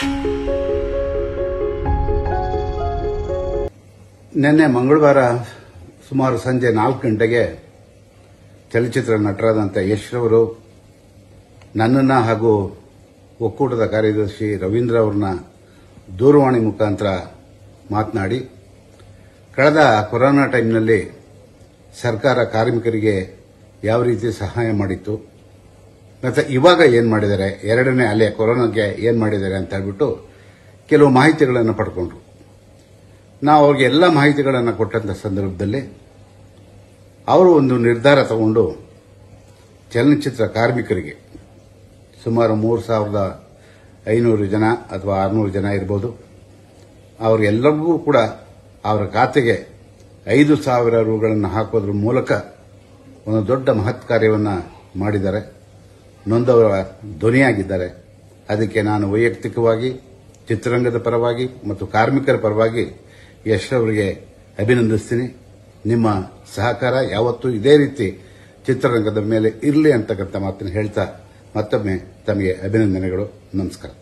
ನಿನ್ನೆ ಮಂಗಳವಾರ ಸುಮಾರು ಸಂಜೆ ನಾಲ್ಕು ಗಂಟೆಗೆ ಚಲನಚಿತ್ರ ನಟರಾದಂಥ ಯಶ್ರವರು ನನ್ನನ್ನು ಹಾಗೂ ಒಕ್ಕೂಟದ ಕಾರ್ಯದರ್ಶಿ ರವೀಂದ್ರ ಅವ್ರನ್ನ ದೂರವಾಣಿ ಮುಖಾಂತರ ಮಾತನಾಡಿ ಕಳೆದ ಕೊರೋನಾ ಟೈಮ್ನಲ್ಲಿ ಸರ್ಕಾರ ಕಾರ್ಮಿಕರಿಗೆ ಯಾವ ರೀತಿ ಸಹಾಯ ಮಾಡಿತ್ತು ಮತ್ತು ಇವಾಗ ಏನು ಮಾಡಿದ್ದಾರೆ ಎರಡನೇ ಅಲೆ ಕೊರೋನಾಗೆ ಏನು ಮಾಡಿದ್ದಾರೆ ಅಂತ ಹೇಳ್ಬಿಟ್ಟು ಕೆಲವು ಮಾಹಿತಿಗಳನ್ನು ಪಡ್ಕೊಂಡ್ರು ನಾವು ಅವ್ರಿಗೆ ಎಲ್ಲ ಮಾಹಿತಿಗಳನ್ನು ಕೊಟ್ಟಂಥ ಸಂದರ್ಭದಲ್ಲಿ ಅವರು ಒಂದು ನಿರ್ಧಾರ ತಗೊಂಡು ಚಲನಚಿತ್ರ ಕಾರ್ಮಿಕರಿಗೆ ಸುಮಾರು ಮೂರು ಸಾವಿರದ ಐನೂರು ಜನ ಅಥವಾ ಆರುನೂರು ಜನ ಇರ್ಬೋದು ಅವರೆಲ್ಲರಿಗೂ ಕೂಡ ಅವರ ಖಾತೆಗೆ ಐದು ಸಾವಿರ ರೂಗಳನ್ನು ಹಾಕೋದ್ರ ಮೂಲಕ ಒಂದು ದೊಡ್ಡ ಮಹತ್ ಕಾರ್ಯವನ್ನು ಮಾಡಿದ್ದಾರೆ ನೊಂದವರ ಧ್ವನಿಯಾಗಿದ್ದಾರೆ ಅದಕ್ಕೆ ನಾನು ವೈಯಕ್ತಿಕವಾಗಿ ಚಿತ್ರರಂಗದ ಪರವಾಗಿ ಮತ್ತು ಕಾರ್ಮಿಕರ ಪರವಾಗಿ ಯಶ್ ಅವರಿಗೆ ಅಭಿನಂದಿಸ್ತೀನಿ ನಿಮ್ಮ ಸಹಕಾರ ಯಾವತ್ತೂ ಇದೇ ರೀತಿ ಚಿತ್ರರಂಗದ ಮೇಲೆ ಇರಲಿ ಅಂತಕ್ಕಂಥ ಮಾತನ್ನು ಹೇಳ್ತಾ ಮತ್ತೊಮ್ಮೆ ತಮಗೆ ಅಭಿನಂದನೆಗಳು ನಮಸ್ಕಾರ